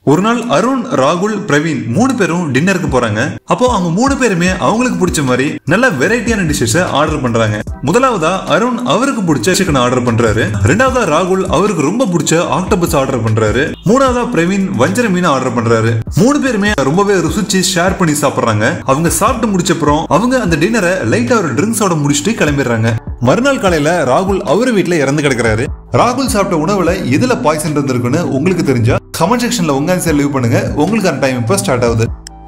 ஒரு நாள் அருண் ராகுல் பிரவீன் மூணு பேரும் டின்னருக்கு போறாங்க அப்போ அவங்க மூணு பேருமே அவங்களுக்கு பிடிச்ச மாதிரி நல்ல வெரைட்டியான டிஷ்ஷஸ் ஆர்டர் பண்றாங்க முதலாவதா அருண் அவருக்கு பிடிச்ச சிக்கன் ஆர்டர் பண்றாரு ரெண்டாவதா ராகுல் அவருக்கு ரொம்ப பிடிச்ச ஆக்டோபஸ் ஆர்டர் பண்றாரு மூணாவதா பிரவீன் வஞ்சர மீன் ஆர்டர் பண்றாரு மூணு பேருமே ரொம்பவே ருசிச்சு ஷேர் பண்ணி சாப்பிடுறாங்க அவங்க சாப்பிட்டு முடிச்சப்புறம் அவங்க அந்த டின்னரை லைட்டா ஒரு ட்ரிங்க்ஸோட முடிச்சுட்டு கிளம்பிடுறாங்க மறுநாள் காலையில ராகுல் அவர் வீட்டுல இறந்து கிடக்குறாரு ராகுல் சாப்பிட்ட உணவுல எதுல பாய்சன் இருந்திருக்குன்னு உங்களுக்கு தெரிஞ்சா கமெண்ட் செக்ஷன்ல உங்க ஆன்சர் லீவ் பண்ணுங்க உங்களுக்கான டைம் இப்ப ஸ்டார்ட் ஆகுது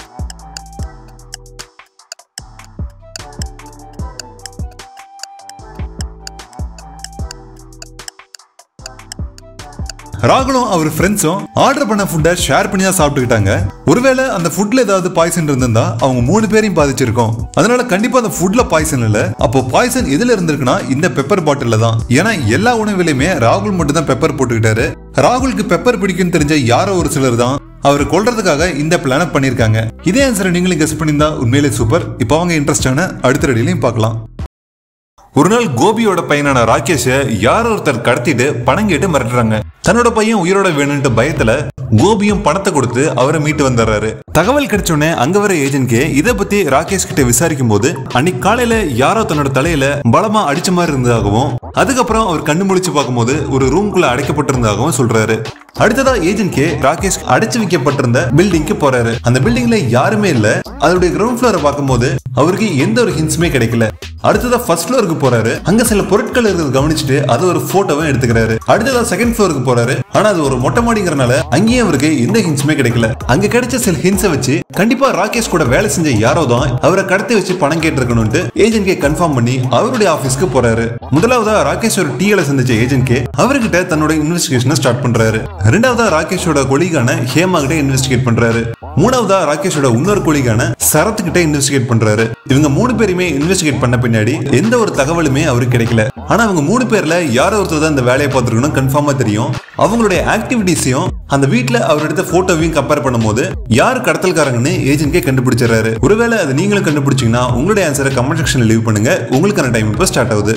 ராகுலும் அவர் ஃப்ரெண்ட்ஸும் ஆர்டர் பண்ண ஃபுட்டை ஷேர் பண்ணி தான் சாப்பிட்டுக்கிட்டாங்க ஒருவேளை அந்த ஃபுட்ல ஏதாவது பாய்சன் இருந்திருந்தா அவங்க மூணு பேரையும் பாதிச்சிருக்கும் அதனால கண்டிப்பா அந்த ஃபுட்ல பாய்சன் இல்ல அப்போ பாய்சன் எதுல இருந்திருக்குன்னா இந்த பெப்பர் பாட்டில்ல தான் ஏன்னா எல்லா உணவிலுமே ராகுல் மட்டும் தான் பெப்பர் போட்டுக்கிட்டாரு ராகுலுக்கு பெப்பர் பிடிக்கும்னு தெரிஞ்ச யாரோ ஒரு சிலர் தான் அவர் கொல்றதுக்காக இந்த பிளான பண்ணிருக்காங்க இதே ஆன்சரை நீங்களும் கெஸ் பண்ணியிருந்தா உண்மையிலே சூப்பர் இப்போ அவங்க இன்ட்ரெஸ்டான அடுத்த ரெடிலையும் பார்க்கலாம் ஒரு நாள் கோபியோட பையனான ராகேஷ யாரோ ஒருத்தர் கடத்திட்டு பணம் கேட்டு மிரட்டுறாங்க தன்னோட பையன் உயிரோட வேணும்ட்டு பயத்துல கோபியும் பணத்தை கொடுத்து அவரை மீட்டு வந்துடுறாரு தகவல் கிடைச்சோடனே அங்க வர ஏஜென்ட்கே இதை பத்தி ராகேஷ் கிட்ட விசாரிக்கும் போது அன்னைக்கு காலையில யாரோ தன்னோட தலையில பலமா அடிச்ச மாதிரி இருந்ததாகவும் அதுக்கப்புறம் அவர் கண்ணு முழிச்சு பார்க்கும்போது ஒரு ரூம்குள்ள அடைக்கப்பட்டிருந்ததாகவும் சொல்றாரு அடுத்ததா ஏஜென்ட் கே ராகேஷ் அடைச்சு வைக்கப்பட்டிருந்த பில்டிங்க்கு போறாரு அந்த பில்டிங்ல யாருமே இல்ல அதோடைய கிரவுண்ட் ஃப்ளோரை பார்க்கும்போது அவருக்கு எந்த ஒரு ஹின்ஸுமே கிடைக்கல அடுத்ததா ஃபர்ஸ்ட் ஃப்ளோருக்கு போறாரு அங்க சில பொருட்கள் இருக்கிறத கவனிச்சுட்டு அதை ஒரு போட்டோவும் எடுத்துக்கிறாரு அடுத்ததா செகண்ட் ஃப்ளோருக்கு போறாரு ஆனா அது ஒரு மொட்டை மாடிங்கிறனால அங்கேயும் அவருக்கு எந்த ஹின்ஸுமே கிடைக்கல அங்க கிடைச்ச சில ஹின்ஸை வச்சு கண்டிப்பா ராகேஷ் கூட வேலை செஞ்ச யாரோ தான் அவரை கடத்தி வச்சு பணம் கேட்டிருக்கணும்ட்டு ஏஜென்ட் கே கன்ஃபார்ம் பண்ணி அவருடைய ஆபீஸ்க்கு போறாரு முதலாவதா ராகேஷ் ஒரு டீல சந்திச்ச ஏஜென்ட் கே அவர்கிட்ட தன்னோட இன்வெஸ்டிகேஷனை ஸ்டார்ட் பண்றாரு ரெண்டாவதா ராகேஷோட கொலிகான ஹேமா கிட்ட இன்வெஸ்டிகேட் பண்றாரு மூணாவதா ராகேஷோட இன்னொரு கொலிகான சரத் கிட்ட இன்வெஸ்டிகேட் பண்றாரு இவங்க மூணு பேருமே இன்வெஸ்டிகேட் பண்ண பின்னாடி எந்த ஒரு தகவலுமே அவருக்கு கிடைக்கல ஆனா அவங்க மூணு பேர்ல யாரோ ஒருத்தர் தான் இந்த வேலையை பார்த்துருக்கணும் கன்ஃபார்மா தெரியும் அவங்களுடைய ஆக்டிவிட்டிஸையும் அந்த வீட்ல அவர் எடுத்த போட்டோவையும் கம்பேர் பண்ணும்போது யார் கடத்தல்காரங்கன்னு ஏஜென்ட்கே கண்டுபிடிச்சிடறாரு ஒருவேளை அதை நீங்களும் கண்டுபிடிச்சீங்கன்னா உங்களுடைய ஆன்சரை கமெண்ட் செக்ஷன்ல லீவ் பண்ணுங்க உங்களுக்கான டைம் இப்போ ஸ்டார்ட் ஆகுது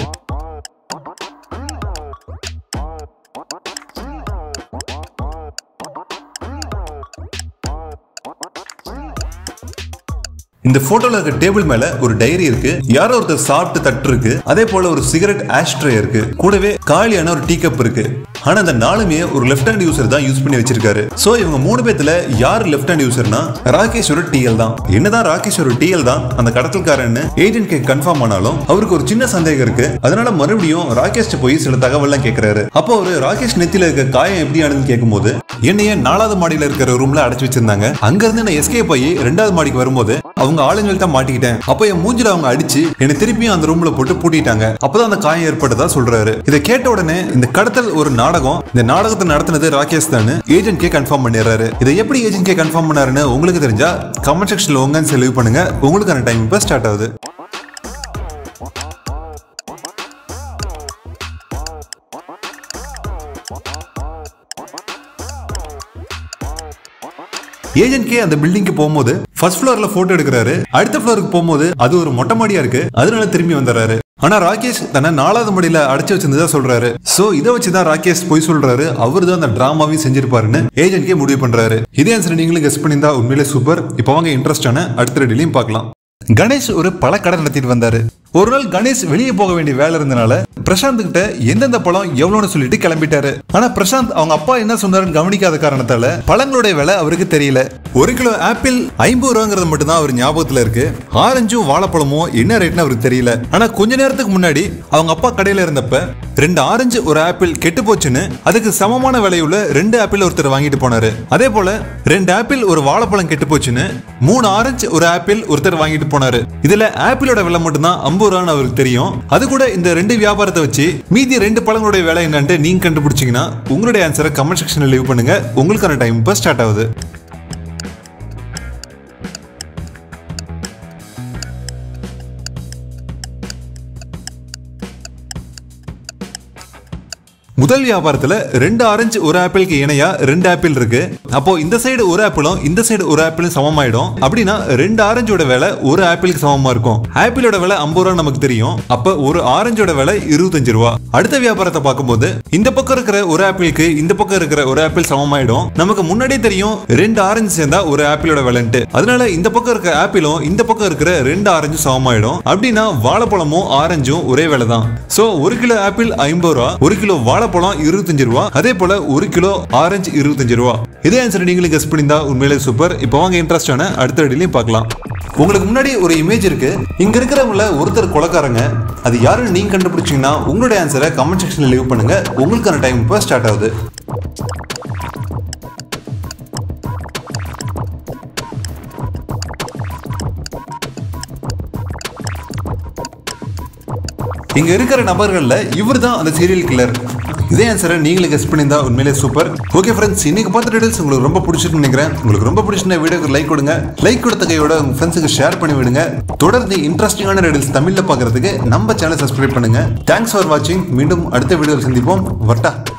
இந்த போட்டோல இருக்க டேபிள் மேல ஒரு டைரி இருக்கு யாரோ ஒருத்தர் சாப்பிட்டு தட்டு இருக்கு அதே போல ஒரு சிகரெட் ஆஷ்ட்ரே இருக்கு கூடவே காலியான ஒரு டீ கப் இருக்கு ஆனா அந்த நாலுமே ஒரு லெஃப்ட் ஹேண்ட் யூசர் தான் யூஸ் பண்ணி வச்சிருக்காரு சோ இவங்க மூணு பேத்துல யார் லெஃப்ட் ஹேண்ட் யூசர்னா ராகேஷ் ஒரு டிஎல் தான் என்னதான் ராகேஷ் ஒரு டிஎல் தான் அந்த கடத்தல்காரன்னு ஏஜென்ட் கே கன்ஃபார்ம் ஆனாலும் அவருக்கு ஒரு சின்ன சந்தேகம் இருக்கு அதனால மறுபடியும் ராகேஷ் போய் சில தகவல்லாம் கேட்கிறாரு அப்போ அவரு ராகேஷ் நெத்தியில இருக்க காயம் எப்படி ஆனதுன்னு கேட்கும்போது என்னைய நாலாவது மாடியில இருக்கிற ரூம்ல அடைச்சு வச்சிருந்தாங்க அங்க இருந்து நான் எஸ்கேப் ஆகி ரெண்டாவது மாடிக்கு வரும்போது அவங்க ஆளுங்கள்ட்ட மாட்டிக்கிட்டேன் அப்போ என் மூஞ்சில அவங்க அடிச்சு என்னை திருப்பியும் அந்த ரூம்ல போட்டு பூட்டிட்டாங்க அப்பதான் அந்த காயம் ஏற்பட்டதா சொல்றாரு இதை கேட்ட உடனே இந்த கடத்தல் ஒரு நாடகம் இந்த நாடகத்தை நடத்தினது ராகேஷ் தான் ஏஜென்ட் கே கன்ஃபார்ம் பண்ணிடுறாரு இதை எப்படி ஏஜென்ட் கே கன்ஃபார்ம் பண்ணாருன்னு உங்களுக்கு தெரிஞ்சா கமெண்ட் செக்ஷன்ல உங்க செலவு பண்ணுங்க உங்களுக்கான டைம் இப்போ ஸ்டார்ட் ஆகுது ஏஜென்ட் கே அந்த பில்டிங்க்கு போகும்போது ஃபர்ஸ்ட் ஃப்ளோர்ல போட்டோ எடுக்கிறாரு அடுத்த ஃப்ளோருக்கு போகும்போது அது ஒரு மொட்டை மாடியா இருக்கு அதனால திரும்பி வந்துடுறாரு ஆனா ராகேஷ் தன்னை நாலாவது மாடியில அடைச்சு வச்சிருந்ததா சொல்றாரு சோ இதை வச்சுதான் ராகேஷ் போய் சொல்றாரு அவர் தான் அந்த டிராமாவையும் செஞ்சிருப்பாருன்னு ஏஜென்ட் கே முடிவு பண்றாரு இதே ஆன்சர் நீங்களும் கெஸ் பண்ணியிருந்தா உண்மையிலே சூப்பர் இப்போ வாங்க இன்ட்ரெஸ்டான அடுத்த ரெடிலையும் பார்க்கலாம் கணேஷ் ஒரு பழக்கடை நடத்திட்டு வந்தாரு ஒரு நாள் கணேஷ் வெளியே போக வேண்டிய வேலை இருந்தனால பிரசாந்த் கிட்ட எந்தெந்த பழம் எவ்வளவுன்னு சொல்லிட்டு கிளம்பிட்டாரு ஆனா பிரசாந்த் அவங்க அப்பா என்ன சொன்னாருன்னு கவனிக்காத காரணத்தால பழங்களுடைய விலை அவருக்கு தெரியல ஒரு கிலோ ஆப்பிள் ஐம்பது ரூபாங்கிறது மட்டும்தான் அவர் ஞாபகத்துல இருக்கு ஆரஞ்சும் வாழைப்பழமும் என்ன ரேட்னு அவருக்கு தெரியல ஆனா கொஞ்ச நேரத்துக்கு முன்னாடி அவங்க அப்பா கடையில இருந்தப்ப ரெண்டு ஆரஞ்சு ஒரு ஆப்பிள் கெட்டு போச்சுன்னு அதுக்கு சமமான விலையுள்ள ரெண்டு ஆப்பிள் ஒருத்தர் வாங்கிட்டு போனாரு அதே போல ரெண்டு ஆப்பிள் ஒரு வாழைப்பழம் கெட்டு போச்சுன்னு மூணு ஆரஞ்சு ஒரு ஆப்பிள் ஒருத்தர் வாங்கிட்டு போனாரு இதுல ஆப்பிளோட விலை மட்டும்தான் ஐம்பது ரூபான்னு அவருக்கு தெரியும் அது கூட இந்த ரெண்டு வியாபாரத்தை வச்சு மீதி ரெண்டு பழங்களுடைய விலை என்னன்ட்டு நீங்க கண்டுபிடிச்சீங்கன்னா உங்களுடைய ஆன்சரை கமெண்ட் செக்ஷன்ல லீவ் பண்ணுங்க உங்களுக்கான டைம் இப்போ ஸ்டார்ட் ஆகுது முதல் வியாபாரத்துல ரெண்டு ஆரஞ்சு ஒரு ஆப்பிளுக்கு இணையா ரெண்டு ஆப்பிள் இருக்கு அப்போ இந்த சைடு ஒரு ஆப்பிளும் இந்த சைடு ஒரு ஆப்பிளும் சமமாயிடும் அப்படின்னா ரெண்டு ஆரஞ்சோட விலை ஒரு ஆப்பிளுக்கு சமமா இருக்கும் ஆப்பிளோட விலை ஐம்பது ரூபா நமக்கு தெரியும் அப்ப ஒரு ஆரஞ்சோட விலை இருபத்தஞ்சு ரூபா அடுத்த வியாபாரத்தை பார்க்கும்போது இந்த பக்கம் இருக்கிற ஒரு ஆப்பிளுக்கு இந்த பக்கம் இருக்கிற ஒரு ஆப்பிள் சமமாயிடும் நமக்கு முன்னாடியே தெரியும் ரெண்டு ஆரஞ்சு சேர்ந்தா ஒரு ஆப்பிளோட விலைன்ட்டு அதனால இந்த பக்கம் இருக்கிற ஆப்பிளும் இந்த பக்கம் இருக்கிற ரெண்டு ஆரஞ்சும் சமமாயிடும் அப்படின்னா வாழைப்பழமும் ஆரஞ்சும் ஒரே விலை தான் சோ ஒரு கிலோ ஆப்பிள் ஐம்பது ரூபா ஒரு கிலோ வாழைப்பழம் இருபத்தஞ்சு ரூபா அதே போல ஒரு கிலோ ஆரஞ்சு இருபத்தஞ்சு ரூபா இதே ஆன்சர் நீங்களும் கெஸ் பண்ணியிருந்தா உண்மையிலே சூப்பர் இப்போ வாங்க இன்ட்ரெஸ்டான அடுத்த வீடியோலையும் பார்க்கலாம் உங்களுக்கு முன்னாடி ஒரு இமேஜ் இருக்கு இங்க இருக்கிறவங்கள ஒருத்தர் கொலக்காரங்க அது யாருன்னு நீங்க கண்டுபிடிச்சீங்கன்னா உங்களுடைய ஆன்சரை கமெண்ட் செக்ஷன்ல லீவ் பண்ணுங்க உங்களுக்கான டைம் இப்போ ஸ்டார்ட் ஆகுது இங்க இருக்கிற நபர்கள்ல இவர் தான் அந்த சீரியல் கில்லர் இதே ஆன்சரை நீங்களும் கெஸ் பண்ணியிருந்தா உண்மையிலே சூப்பர் ஓகே ஃப்ரெண்ட்ஸ் இன்னைக்கு பார்த்த டீடைல்ஸ் உங்களுக்கு ரொம்ப பிடிச்சிருக்குன்னு நினைக்கிறேன் உங்களுக்கு ரொம்ப பிடிச்சிருந்த வீடியோக்கு லைக் கொடுங்க லைக் கொடுத்த கையோட உங்க ஃப்ரெண்ட்ஸுக்கு ஷேர் பண்ணி விடுங்க தொடர்ந்து இன்ட்ரெஸ்டிங்கான டீடைல்ஸ் தமிழ்ல பார்க்கறதுக்கு நம்ம சேனல் சப்ஸ்கிரைப் பண்ணுங்க தேங்க்ஸ் ஃபார் வாட்சிங் மீண்டும் அடுத்த வீடியோவில் சந்திப்போம் வட்டா